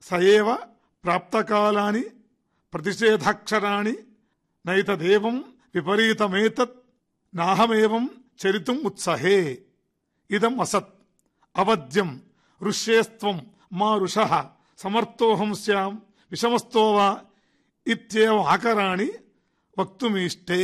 సయేవ ప్రాప్తకాలాని ప్రతిషేధాక్షరాణి నైతదేవం విపరీతమేతత్ నాహమేవం చరితుం ఉత్సహే ఇదం అసత్ అవద్యం ఋష్యేస్త్వం మా ఋష సమర్థోహం స్యాం విషమస్తో వా ఇత్యేవ ఆకరాణి వక్తుమీష్టే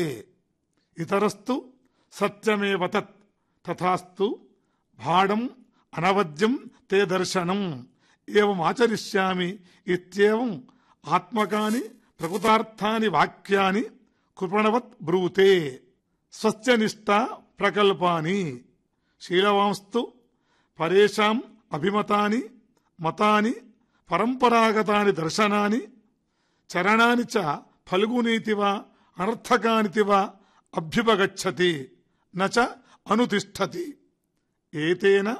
ఇతరస్తు సత్యమేవ తత్ తథాస్తు భాడం అనవద్యం తే దర్శనం ఏవం ఆచరిష్యామి ఇత్యేవం ఆత్మకాని ప్రకృతార్థాని వాక్యాని కృపణవత్ బ్రూతే స్వస్యనిష్ట ప్రకల్పాని శీలవాంస్తు పరేషాం అభిమతాని మతాని పరంపరాగతాని దర్శనాని చరణాని చ ఫల్గునీతివా అనర్థకానితివా అభ్యుపగచ్చతి నచ అనుతిష్టతి ఏతేన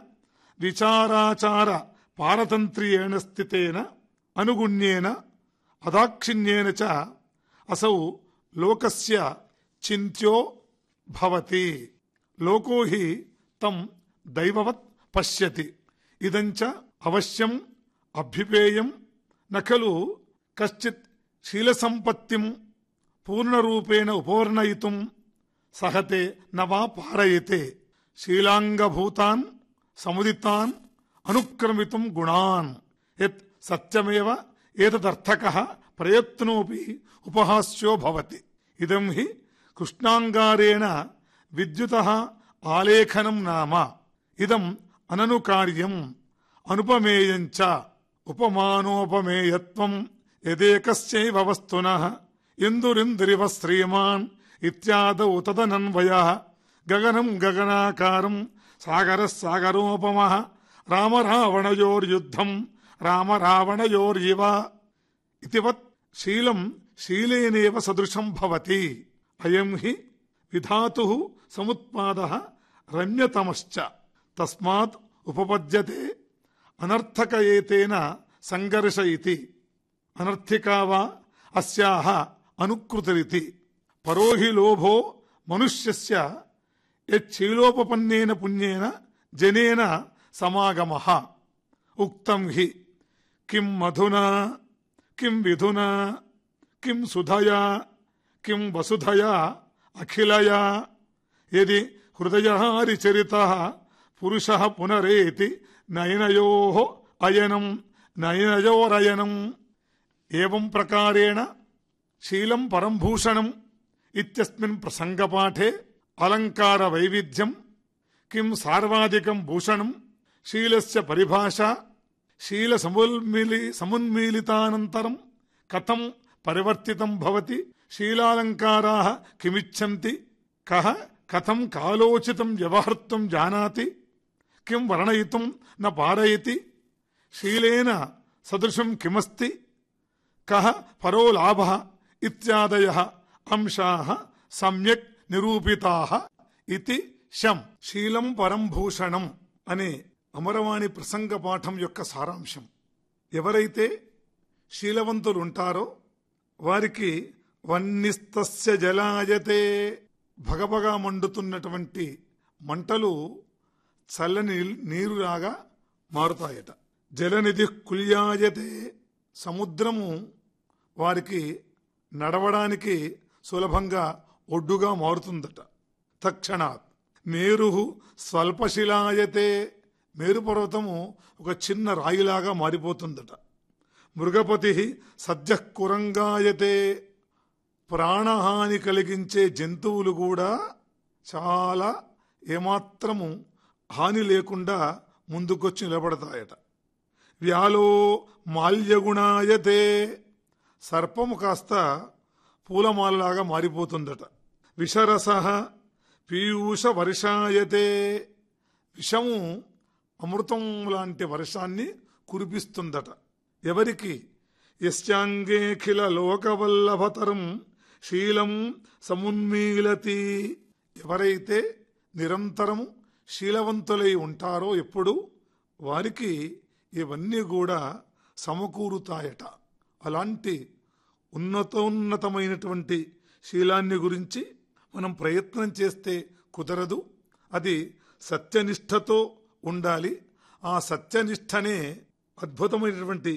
విచారాచార పారతంత్ర్యేణ స్థితేన అనుగుణ్యేన అదాక్షిణ్యేన చ అసౌ లోకస్య చింత్యో భవతి లోకో హి తం దైవవత్ పశ్యతి ఇదంచ అవశ్యం అభ్యుపేయం నఖలు కశ్చిత్ శీలసంపత్తిం పూర్ణరూపేణ ఉపవర్ణయితుం సహతే నవా పారయతే శీలాంగభూతాన్ సముదితాన్ అనుక్రమితుం గుణాన్ యత్ సత్యమేవ ఏతదర్థక ప్రయత్నోపి ఉపహాస్యో భవతి ఇదం హి కృష్ణాంగారేణ విద్యుత ఆలేఖనం నామ ఇదం అనను కార్యం అనుపమేయంచ ఉపమానోపమేయత్వం యదేకస్యైవ వస్తున ఇందురింద్రివ శ్రీమాన్ ఇత్యాదౌ తదనన్వయ గగనం గగనాకారం సాగర సాగరోపమ రామ రావణయోర్యుద్ధం రామ రావణయోర్యివ ఇతివత్ శీలం శీలేనేవ సదృశం భవతి అయం హి విధాతు సముత్పాద రమ్యతమశ్చ తస్మాత్ ఉపపద్యతే అనర్థక ఏతేన సంఘర్ష ఇతి అనర్థికా వా అస్యాహ అనుకృతిరితి పరోహి లోభో మనుష్యస్య యచ్చీలోపపన్నేన పుణ్యేన జనేన సమాగమ ఉక్తం హి కిం మధునా కిం విధునా కిం సుధయా కిం వసుధయా అఖిలయా యది హృదయహారిచరిత పురుష పునరేతి నయనయో అయనం నయనయోరయనం ఏం ప్రకారేణ శీలం పరంభూషణం ఇత్యస్మిన్ ప్రసంగపాఠే అలంకార వైవిధ్యం కిం సార్వాధికం భూషణం శీలస్య పరిభాష శీల సమున్మిలి సమున్మీలితానంతరం కథం పరివర్తితం భవతి శీలాలంకారా కిమిచ్చంతి కహ కథం కాలోచితం వ్యవహర్తుం జానాతి కిం వర్ణయితుం న పారయతి శీలేన సదృశం కిమస్తి కహ పరో లాభ ఇత్యాదయ అంశా సమ్యక్ నిరూపితా ఇది శం శీలం పరంభూషణం అనే అమరవాణి ప్రసంగ పాఠం యొక్క సారాంశం ఎవరైతే శీలవంతులుంటారో వారికి వన్నిస్తస్య జలాయతే భగభగా మండుతున్నటువంటి మంటలు చల్లని నీరులాగా మారుతాయట జలనిధి కుల్యాయతే సముద్రము వారికి నడవడానికి సులభంగా ఒడ్డుగా మారుతుందట తక్షణాత్ మేరు స్వల్పశిలాయతే మేరు పర్వతము ఒక చిన్న రాయిలాగా మారిపోతుందట మృగపతి సద్య కురంగాయతే ప్రాణహాని కలిగించే జంతువులు కూడా చాలా ఏమాత్రము హాని లేకుండా ముందుకొచ్చి నిలబడతాయట వ్యాలో మాల్యగుణాయతే సర్పము కాస్త పూలమాలలాగా మారిపోతుందట విషరస పీయూష వర్షాయతే విషము అమృతం లాంటి వర్షాన్ని కురిపిస్తుందట ఎవరికి యశ్చాంగేఖిల లోకవల్లభతరం శీలం సమున్మీలతి ఎవరైతే నిరంతరము శీలవంతులై ఉంటారో ఎప్పుడు వారికి ఇవన్నీ కూడా సమకూరుతాయట అలాంటి ఉన్నతోన్నతమైనటువంటి శీలాన్ని గురించి మనం ప్రయత్నం చేస్తే కుదరదు అది సత్యనిష్టతో ఉండాలి ఆ సత్యనిష్టనే అద్భుతమైనటువంటి